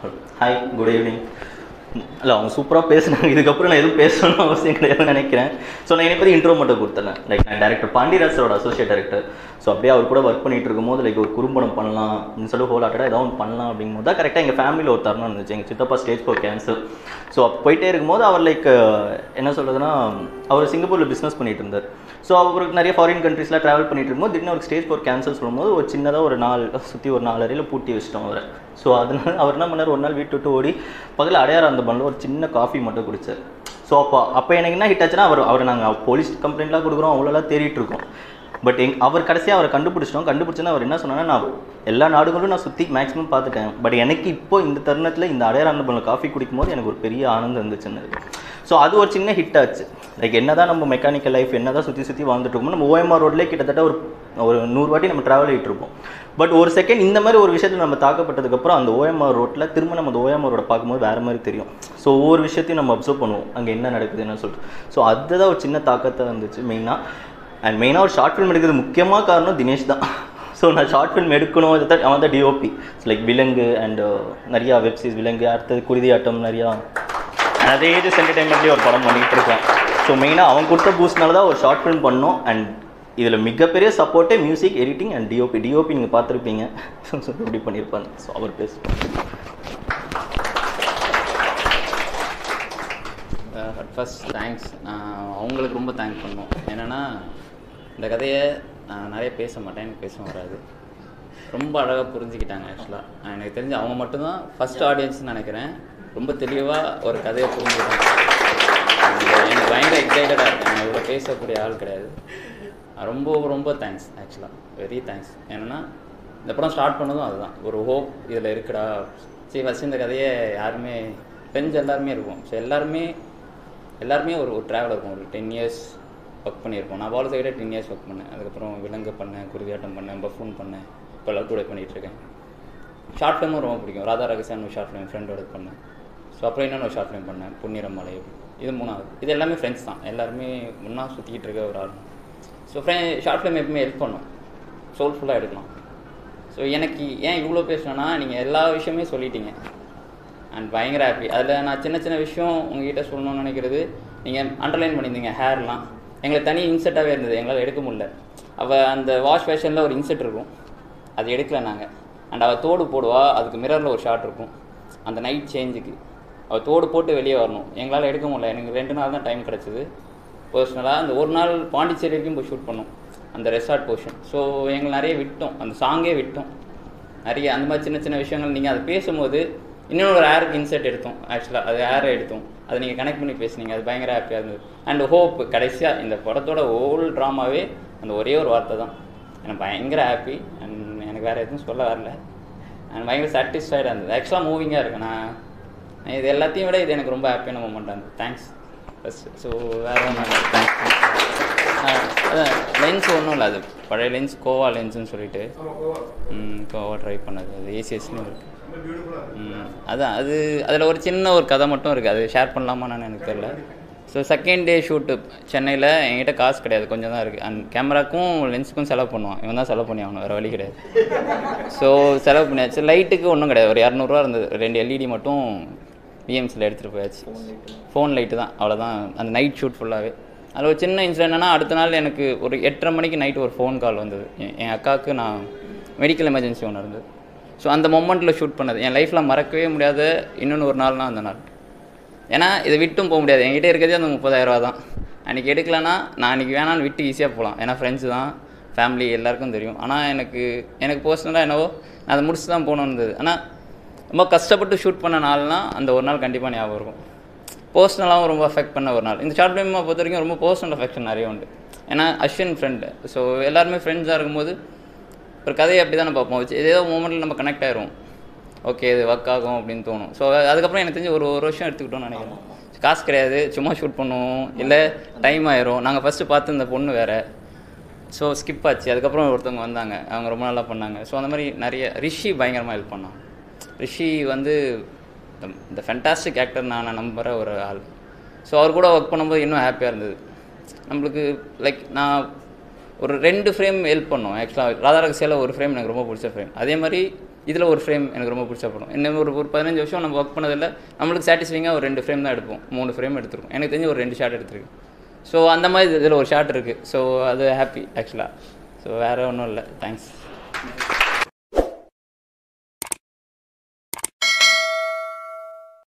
hi good evening இல்லை அவங்க சூப்பராக பேசுனாங்க இதுக்கப்புறம் நான் எதுவும் பேசணும்னு அவசியம் கிடையாதுன்னு நினைக்கிறேன் ஸோ நான் என்னை பற்றி இன்ட்ரோ மட்டும் கொடுத்துறேன் லைக் நான் டேரக்டர் பாண்டியராஜரோட அசோசியேட் டேரக்டர் ஸோ அப்படியே அவர் கூட ஒர்க் பண்ணிட்டு இருக்கும்போது லைக் ஒரு குறும்படம் பண்ணலாம் அப்படின்னு சொல்லி ஹோல் ஆட்டடாக ஏதாவது ஒன்று பண்ணலாம் அப்படிங்கும்போது தான் கரெக்டாக எங்கள் ஃபேமிலியில் ஒரு தருணம் இருந்துச்சு எங்கள் சித்தப்பா ஸ்டேஜ் ஃபோர் கேன்சர் ஸோ அப்போ போயிட்டே இருக்கும்போது அவர் லைக் என்ன சொல்கிறதுனா அவர் சிங்கப்பூரில் பிஸ்னஸ் பண்ணிட்டு இருந்தார் ஸோ அவருக்கு நிறைய ஃபாரின் கண்ட்ரீஸ்லாம் ட்ராவல் பண்ணிட்டு இருக்கும்போது திடீர்னு ஒரு ஸ்டேஜ் ஃபோர் கேன்சர் சொல்லும்போது ஒரு சின்னதாக ஒரு நாள் சுற்றி ஒரு நாலு அறையில் பூட்டி வச்சிட்டோம் அவரை ஸோ அதனால அவர் என்ன பண்ணார் ஒரு நாள் வீட்டு விட்டு ஓடி பக்கத்தில் அடையாறு அந்த பண்ணல ஒரு சின்ன காஃபி மட்டும் குடிச்சார் ஸோ அப்போ அப்போ எனக்கு என்ன ஹிட் ஆச்சுன்னா அவர் அவர் நாங்கள் போலீஸ் கம்ப்ளைண்ட்லாம் கொடுக்குறோம் அவ்வளோலாம் தேடிட்டு இருக்கோம் பட் எங் அவர் கடைசியாக அவரை கண்டுபிடிச்சிட்டோம் கண்டுபிடிச்சோன்னா அவர் என்ன சொன்னாங்கன்னா நான் எல்லா நாடுகளும் நான் சுற்றி மேக்ஸிமம் பார்த்துட்டேன் பட் எனக்கு இப்போ இந்த தருணத்தில் இந்த அடையாறு அந்த பண்ணல காஃபி குடிக்கும்போது எனக்கு ஒரு பெரிய ஆனந்தம் இருந்துச்சுன்னு ஸோ அது ஒரு சின்ன ஹிட் ஆச்சு லைக் என்னதான் நம்ம மெக்கானிக்கல் லைஃப் என்னதான் சுற்றி சுற்றி வாழ்ந்துட்டு இருக்கோமோ நம்ம ஓஎம்ஆர் ரோட்லேயே கிட்டத்தட்ட ஒரு ஒரு நூறு வாட்டி நம்ம ட்ராவல் ஆகிட்டு இருப்போம் பட் ஒரு செகண்ட் இந்த மாதிரி ஒரு விஷயத்தில் நம்ம தாக்கப்பட்டதுக்கப்புறம் அந்த ஓஎம்ஆர் ரோட்டில் திரும்ப நம்ம அந்த ஓஎம்ஆர் ரோட பார்க்கும்போது வேறு மாதிரி தெரியும் ஸோ ஒவ்வொரு விஷயத்தையும் நம்ம அப்சர்வ் பண்ணுவோம் அங்கே என்ன நடக்குதுன்னு சொல்லிட்டு ஸோ அதுதான் ஒரு சின்ன தாக்கத்தை இருந்துச்சு மெயினாக அண்ட் மெயினாக ஒரு ஷார்ட் ஃபிலிம் எடுக்கிறது முக்கியமாக காரணம் தினேஷ் தான் ஸோ நான் ஷார்ட் ஃபிலிம் எடுக்கணும் இதை தான் அவன் தான் டிஓபி லைக் விலங்கு அண்ட் நிறையா வெப்சீரிஸ் விலங்கு அடுத்தது குருதியாட்டம் நிறையா அதே ஏஜஸ் என்டர்டைன்மெண்ட்லேயே ஒரு படம் பண்ணிகிட்டு இருக்கேன் ஸோ மெயினாக அவன் கொடுத்த பூஸ்ட்னால தான் ஒரு ஷார்ட் ஃபிலிம் பண்ணோம் அண்ட் இதில் மிகப்பெரிய சப்போர்ட்டே music editing and DOP DOP நீங்கள் பார்த்துருப்பீங்க ஸோ இப்படி பண்ணியிருப்பாங்க ஸோ அவர் பேசுவோம் அட் ஃபஸ்ட் தேங்க்ஸ் அவங்களுக்கு ரொம்ப தேங்க் பண்ணணும் என்னென்னா இந்த கதையை நான் நிறைய பேச மாட்டேன் எனக்கு பேச வராது ரொம்ப அழகாக புரிஞ்சுக்கிட்டாங்க ஆக்சுவலாக எனக்கு தெரிஞ்சு அவங்க மட்டும்தான் ஃபஸ்ட் ஆடியன்ஸ்னு நினைக்கிறேன் ரொம்ப தெளிவாக ஒரு கதையை புரிஞ்சுக்கிட்டாங்க எனக்கு பயங்கர எக்ஸைட்டடாக இருக்கேன் நான் இவ்வளோ பேசக்கூடிய ஆள் கிடையாது ரொம்ப ரொம்ப தேங்க்ஸ் ஆக்சுவலாக வெரி தேங்க்ஸ் ஏன்னா இந்த படம் ஸ்டார்ட் பண்ணதும் அதுதான் ஒரு ஹோப் இதில் இருக்குடா சரி ஃபஸ்ட் இந்த கதையை யாருமே ஃப்ரெண்ட்ஸ் எல்லாருமே இருக்கும் ஸோ எல்லாருமே எல்லாருமே ஒரு ஒரு ட்ராவல் இருக்கும் ஒரு டென் இயர்ஸ் ஒர்க் பண்ணியிருப்போம் நான் பால் சைடாக டென் இயர்ஸ் ஒர்க் பண்ணேன் அதுக்கப்புறம் விலங்கு பண்ணேன் குருவியாட்டம் பண்ணேன் பஃபூன் பண்ணேன் இப்போ லவ் டுடே பண்ணிகிட்ருக்கேன் ஷார்ட் ஃபிலிமும் ரொம்ப பிடிக்கும் ராதா ரகசியான் ஒரு ஷார்ட் ஃபிலிம் ஃப்ரெண்டோட பண்ணேன் ஸோ அப்புறம் இன்னொன்று ஒரு ஷார்ட் ஃபிலிம் பண்ணேன் புன்னிரம் மலை இது மூணாவது இது எல்லாமே ஃப்ரெண்ட்ஸ் தான் எல்லாருமே ஒன்றா சுற்றிக்கிட்டு இருக்க ஒரு ஆள் ஸோ ஃப்ரெ ஷார்ட் ஃபிலிம் எப்பவுமே ஹெல்ப் பண்ணும் சோல்ஃபுல்லாக எடுக்கலாம் ஸோ எனக்கு ஏன் இவ்வளோ பேசணுன்னா நீங்கள் எல்லா விஷயமே சொல்லிட்டீங்க அண்ட் பயங்கர ஹாப்பி அதில் நான் சின்ன சின்ன விஷயம் உங்ககிட்ட சொல்லணும்னு நினைக்கிறது நீங்கள் அண்டர்லைன் பண்ணியிருந்தீங்க ஹேர்லாம் எங்களுக்கு தனி இன்செட்டாகவே இருந்தது எங்களால் எடுக்க முடியல அவள் அந்த வாஷ் ஃபேஷனில் ஒரு இன்செட் இருக்கும் அது எடுக்கல நாங்கள் அண்ட் அவள் தோடு போடுவா அதுக்கு மிரரில் ஒரு ஷாட் இருக்கும் அந்த நைட் சேஞ்சுக்கு அவள் தோடு போட்டு வெளியே வரணும் எங்களால் எடுக்க முடியல எனக்கு ரெண்டு நாள் தான் டைம் கிடச்சிது பர்சனலாக அந்த ஒரு நாள் பாண்டிச்சேரி வரைக்கும் போய் ஷூட் பண்ணோம் அந்த ரெசார்ட் போர்ஷன் ஸோ எங்களை நிறைய விட்டோம் அந்த சாங்கே விட்டோம் நிறைய அந்த மாதிரி சின்ன சின்ன விஷயங்கள் நீங்கள் அதை பேசும்போது இன்னொரு ஒரு ஏருக்கு இன்செர்ட் எடுத்தோம் ஆக்சுவலாக அது ஏரை எடுத்தோம் அதை நீங்கள் கனெக்ட் பண்ணி பேசுனீங்க அது பயங்கர ஹாப்பியாக இருந்தது அண்ட் ஹோப் கடைசியாக இந்த படத்தோட ஹோல் ட்ராமாவே அந்த ஒரே ஒரு வார்த்தை தான் எனக்கு பயங்கர ஹாப்பி அண்ட் எனக்கு வேறு எதுவும் சொல்ல வரல அண்ட் பயங்கர சாட்டிஸ்ஃபைடாக இருந்தது ஆக்சுவலாக மூவிங்காக இருக்கு நான் நான் இது எல்லாத்தையும் விட இது எனக்கு ரொம்ப ஹாப்பியான மூமெண்ட்டாக இருந்தது தேங்க்ஸ் ஃபஸ்ட் ஸோ வேறு ஒன்றும் தேங்க்ஸ் அதான் லென்ஸ் ஒன்றும் இல்லை அது பழைய லென்ஸ் கோவா லென்ஸ்னு சொல்லிட்டு ம், கோவா ட்ரை பண்ணது அது ஏசிஎஸ்லேயும் இருக்குது ம், அதான் அது அதில் ஒரு சின்ன ஒரு கதை மட்டும் இருக்குது அது ஷேர் பண்ணலாமான்னு எனக்கு தெரியல ஸோ செகண்ட் டே ஷூட்டு சென்னையில் என்கிட்ட காசு கிடையாது கொஞ்சம் தான் இருக்குது அண்ட் கேமராக்கும் லென்ஸுக்கும் செலவு பண்ணுவான் இவன் தான் செலவு பண்ணி ஆகணும் வேறு வழி கிடையாது ஸோ செலவு பண்ணியாச்சு லைட்டுக்கு ஒன்றும் கிடையாது ஒரு இரநூறுவா இருந்தது ரெண்டு எல்இடி மட்டும் பிஎம்சியில் எடுத்துகிட்டு போயாச்சு ஃபோன் லைட்டு தான் அவ்வளோதான் அந்த நைட் ஷூட் ஃபுல்லாகவே அதில் ஒரு சின்ன இன்சிடென்ட் என்னன்னா அடுத்த நாள் எனக்கு ஒரு எட்டரை மணிக்கு நைட்டு ஒரு ஃபோன் கால் வந்தது என் என் அக்காவுக்கு நான் மெடிக்கல் எமர்ஜென்சி ஒன்று இருந்தது ஸோ அந்த மொமெண்ட்டில் ஷூட் பண்ணது என் லைஃப்பில் மறக்கவே முடியாத இன்னொன்று ஒரு நாள்னா அந்த நாள் ஏன்னா இதை விட்டும் போக முடியாது என்கிட்ட இருக்கிறதே அந்த முப்பதாயிரரூவா தான் அன்றைக்கி எடுக்கலைன்னா நான் அன்றைக்கி வேணான்னு விட்டு ஈஸியாக போகலாம் ஏன்னா ஃப்ரெண்ட்ஸு தான் ஃபேமிலி எல்லாருக்கும் தெரியும் ஆனால் எனக்கு எனக்கு பர்சனலாக என்னவோ நான் அதை முடிச்சு தான் போகணுன்னு இருந்தது ஆனால் ரொம்ப கஷ்டப்பட்டு ஷூட் பண்ண நாள்னா அந்த ஒரு நாள் கண்டிப்பாக ஞாபகம் இருக்கும் பர்சனலாகவும் ரொம்ப அஃபெக்ட் பண்ண ஒரு நாள் இந்த ஷார்ட் ஃபிலிமை பொறுத்த வரைக்கும் ரொம்ப பர்சனல் அஃபெக்ஷன் நிறைய உண்டு ஏன்னா அஸ்வின் ஃப்ரெண்டு ஸோ எல்லாருமே ஃப்ரெண்ட்ஸாக இருக்கும்போது ஒரு கதையை அப்படி தானே பார்ப்போம் வச்சு ஏதோ மூமெண்ட்டில் நம்ம கனெக்ட் ஆயிரும் ஓகே இது ஒர்க் ஆகும் அப்படின்னு தோணும் ஸோ அதுக்கப்புறம் எனக்கு தெரிஞ்சு ஒரு ஒரு வருஷம் எடுத்துக்கிட்டோம்னு நினைக்கிறேன் காசு கிடையாது சும்மா ஷூட் பண்ணுவோம் இல்லை டைம் ஆயிரும் நாங்கள் ஃபஸ்ட்டு பார்த்து இந்த பொண்ணு வேறு ஸோ ஸ்கிப் ஆச்சு அதுக்கப்புறம் ஒருத்தவங்க வந்தாங்க அவங்க ரொம்ப நல்லா பண்ணாங்க ஸோ அந்த மாதிரி நிறைய ரிஷி பயங்கரமாக ஹெல்ப் பண்ணான் ரிஷி வந்து இந்த ஃபென்டாஸ்டிக் ஆக்டர் நான் நம்புகிற ஒரு ஆள் ஸோ அவர் கூட ஒர்க் பண்ணும்போது இன்னும் ஹாப்பியாக இருந்தது நம்மளுக்கு லைக் நான் ஒரு ரெண்டு ஃப்ரேம் ஹெல்ப் பண்ணோம் ஆக்சுவலாக ராதாரகசியாவில் ஒரு ஃப்ரேம் எனக்கு ரொம்ப பிடிச்ச ஃப்ரேம் அதே மாதிரி இதில் ஒரு ஃப்ரேம் எனக்கு ரொம்ப பிடிச்ச படம் இன்னும் ஒரு ஒரு பதினஞ்சு வருஷம் நம்ம ஒர்க் பண்ணதில் நம்மளுக்கு சாட்டிஸ்ஃபைங்காக ஒரு ரெண்டு ஃப்ரேம் தான் எடுப்போம் மூணு ஃப்ரேம் எடுத்திருக்கோம் எனக்கு தெரிஞ்சு ஒரு ரெண்டு ஷாட் எடுத்திருக்கேன் ஸோ அந்த மாதிரி இதில் ஒரு ஷாட் இருக்குது ஸோ அது ஹாப்பி ஆக்சுவலாக ஸோ வேறு ஒன்றும் இல்லை தேங்க்ஸ்